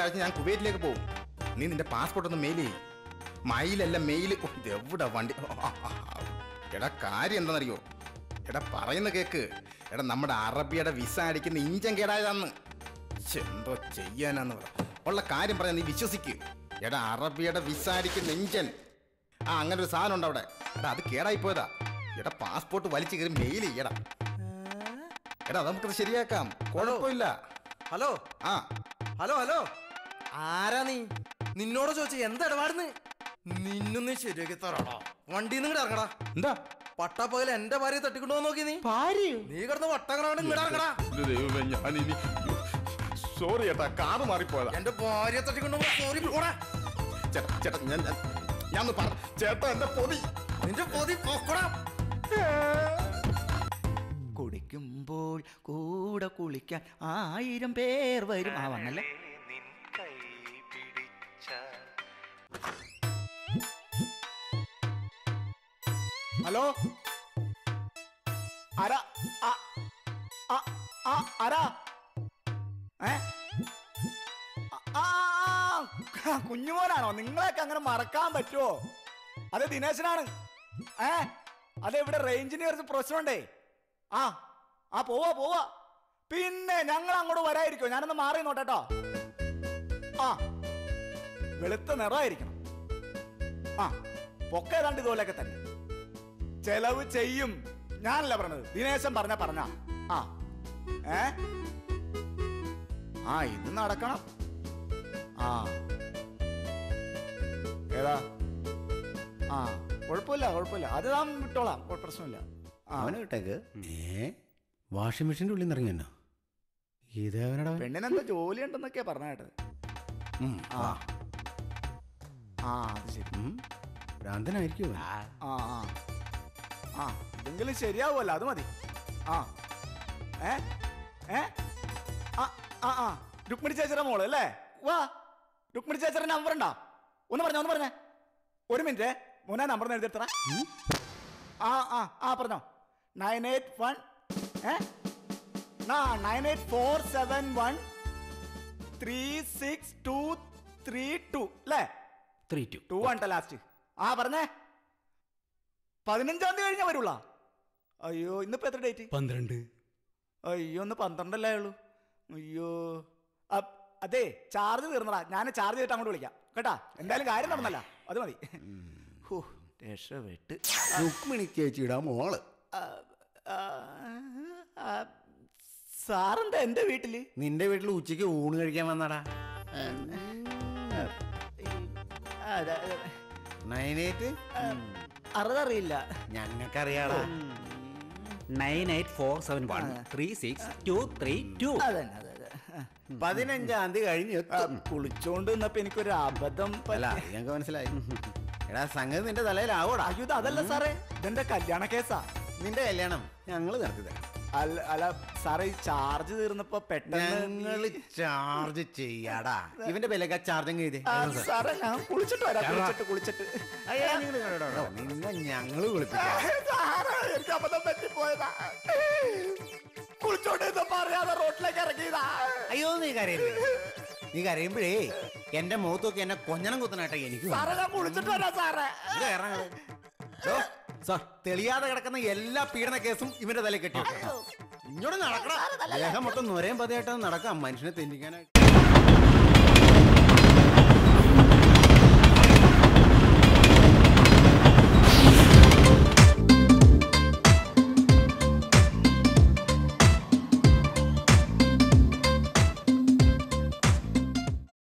ഞായറാഴ്ച ഞാൻ കുവൈറ്റിലേക്ക് പോകും നീ നിന്റെ പാസ്പോർട്ട് ഒന്ന് മെയിൽ ചെയ്യും മയിലല്ല മെയിൽ എവിടെ വണ്ടി ഓ, ആ, ആ, ആ. എടാ കാര്യം എന്താണെന്നറിയോ എടാ പറയുന്ന കേക്ക് എടാ നമ്മുടെ അറബിയുടെ വിസ അടിക്കുന്ന ഇഞ്ചൻ കേടായതാന്ന് ശ്ശെ, എന്തോ ചെയ്യാനാന്ന് പറ ഉള്ള കാര്യം പറയാൻ നീ വിശ്വസിക്ക് എടാ അറബിയുടെ വിസ അടിക്കുന്ന ഇഞ്ചൻ ആ അങ്ങനെ ഒരു സാധനം ഉണ്ട് അവിടെ എടാ അത് കേടായി പോയതാ എടാ പാസ്പോർട്ട് വലിച്ചു കയറി മെയിൽ ചെയ്യടാ എടാ അത് നമുക്കത് ശരിയാക്കാം കുഴപ്പമില്ല ഹലോ ആ ഹലോ ഹലോ ആരാ നീ നിന്നോട് ചോദിച്ചു എന്താ ഇടപാടുന്ന് നിന്നൊന്ന് ശരിയാക്കി തരാടാ വണ്ടിന്ന് ഇങ്ങോട്ട് ഇറങ്ങടാ എന്താ പട്ടാപ്പകൽ എന്റെ ഭാര്യ തട്ടിക്കൊണ്ടു നോക്കി നീ ഭാര്യ നീ കിടന്ന് വട്ടങ്ങളാണ് ഇങ്ങോട്ട് ഇറങ്ങടാ ദൈവമേ ഞാനിനി സോറി ചേട്ടാ കാറ് മാറിപ്പോയതാ എന്റെ ഭാര്യ തട്ടിക്കൊണ്ടു സോറി പോടാ ചേട്ടാ ചേട്ടാ ഞാൻ ഞാൻ- ഞാൻ ഒന്ന് പറ ചേട്ടാ എന്റെ പൊതി നിന്റെ പൊതി പൊക്കടാ കുടിക്കുമ്പോൾ കൂടെ കുളിക്കാൻ ആയിരം പേർ വരും ആ വന്നല്ലേ ഹലോ ആരാ ആ, ആ, ആ, ആരാ ഏ ആ, ആ, കുഞ്ഞുമോനാണോ നിങ്ങളെയൊക്കെ അങ്ങനെ മറക്കാൻ പറ്റുമോ അതെ ദിനേശനാണ് ഏ അതെ ഇവിടെ റേഞ്ചിന് കുറച്ച് പ്രശ്നമുണ്ടേ ആ ആ പോവാ പോവാ പിന്നെ ഞങ്ങൾ അങ്ങോട്ട് വരായിരിക്കോ ഞാനൊന്ന് മാറി നോട്ടോ ആ വെളുത്ത നിറമായിരിക്കണം ആ പൊക്ക ഏതാണ്ട് ഇതുപോലെയൊക്കെ തന്നെ ചെലവ് ചെയ്യും ഞാനല്ല പറഞ്ഞത് ദിനേശൻ പറഞ്ഞ പറഞ്ഞ ആ ഏ ആ ഇത് നടക്കണം ആ ഏതാ ആ കുഴപ്പമില്ല കുഴപ്പമില്ല അത് താൻ വിട്ടോളാം കുഴ- പ്രശ്നമില്ല ആ അവന് വിട്ടേക്ക് ഏ വാഷിംഗ് മെഷീൻ്റെ ഉള്ളിൽ നിന്ന് ഇറങ്ങിയെന്നോ ഇത് അവനടാ പെണ്ണിനെന്താ ജോലി ഉണ്ടെന്നൊക്കെയാ പറഞ്ഞ കേട്ടത് ഉം, ആ വാ. ആ അത് ശരി ഉം, ഭ്രാന്തനായിരിക്കും അവൻ. ആ ആ ആ ഇതെങ്കിലും ശരിയാവുമല്ലോ അത് മതി ആ ഏ ഏ ആ ആ ആ രുക്മിണി ചേച്ചിയുടെ മോള് അല്ലേ വാ രുക്മിണി ചേച്ചിയുടെ നമ്പർ ഉണ്ടോ ഒന്ന് പറഞ്ഞോ ഒന്ന് പറഞ്ഞേ ഒരു മിനിറ്റ് മോനെ നമ്പർ എഴുതിയെത്ര ആ ആ ആ പറഞ്ഞോ nine eight one uh nine eight four seven one three six two three two അല്ലേ ത്രീ ടു ടു ആണ് ലാസ്റ്റ് ആ പറഞ്ഞേ പതിനഞ്ചാം തീയതി കഴിഞ്ഞാ വരുള്ള അയ്യോ ഇന്നിപ്പോ എത്ര ഡേറ്റ് പന്ത്രണ്ട് അയ്യോ ഒന്ന് പന്ത്രണ്ടല്ലേ ഉള്ളൂ അയ്യോ അ- അതെ ചാർജ് തീർന്നടാ ഞാൻ ചാർജ് ചെയ്തിട്ട് അങ്ങോട്ട് വിളിക്കാം കേട്ടാ എന്തായാലും കാര്യം നടന്നല്ല അത് മതി ഹോ, രക്ഷപ്പെട്ട് രുക്മിണി ചേച്ചിയുടെ മോള് ആ, ആ, ആ, സാറെന്താ എന്റെ വീട്ടില് നിന്റെ വീട്ടിൽ ഉച്ചയ്ക്ക് ഊണ് കഴിക്കാൻ വന്നടാ അതെ, അതെ. നയൻ എയ്റ്റ് അറുതറിയില്ല ഞങ്ങൾക്കറിയാടാ nine eight four seven one three six two three two അതന്നെ അതെ അതെ പതിനഞ്ചാം തീയതി കഴിഞ്ഞ് ആ, എത്തും കുളിച്ചോണ്ട് നിന്നപ്പോ എനിക്കൊരു അബദ്ധം പറ്റി. അല്ല അത് ഞങ്ങൾക്ക് മനസ്സിലായി എടാ സംഗതി നിന്റെ തലയിലാവോടാ അയ്യോ ഇത് അതല്ല സാറേ ഇതെന്റെ കല്യാണ കേസാ നിന്റെ കല്യാണം ഞങ്ങൾ നടത്തി തരാം അല്ല അല്ല സാറേ ഈ ചാർജ് തീർന്നപ്പോ പെട്ടെന്ന് ഞങ്ങള് ചാർജ് ചെയ്യാടാ ഇവന്റെ വിലക്ക ചാർജിങ് ചെയ്തേ ആ, സാറേ ഞാൻ കുളിച്ചിട്ട് വരാം കുളിച്ചിട്ട് കുളിച്ചിട്ട് നിന്നെ ഞങ്ങള് വിളിപ്പിക്കാം സാറേ എനിക്ക് അബദ്ധം പറ്റിപ്പോയതാ കുളിച്ചോണ്ട് നിന്നപ്പോ അറിയാതെ റോട്ടിലേക്ക് ഇറങ്ങിയതാ അയ്യോ നീ കരയരുത് നീ കരയുമ്പോഴേ എന്റെ മുഖത്തൊക്കെ എന്നെ കൊഞ്ഞണം കുത്തനാട്ടെ എനിക്ക് സാറേ ഞാൻ കുളിച്ചിട്ട് വരാം സാറേ സാർ തെളിയാതെ കിടക്കുന്ന എല്ലാ പീഡന കേസും ഇവന്റെ തലയിൽ കെട്ടി ഇങ്ങോട്ട് നടക്കണം ദേഹം മൊത്തം നൊരയും പതയായിട്ട് നടക്കാം മനുഷ്യനെ തെന്നിക്കാനായിട്ട്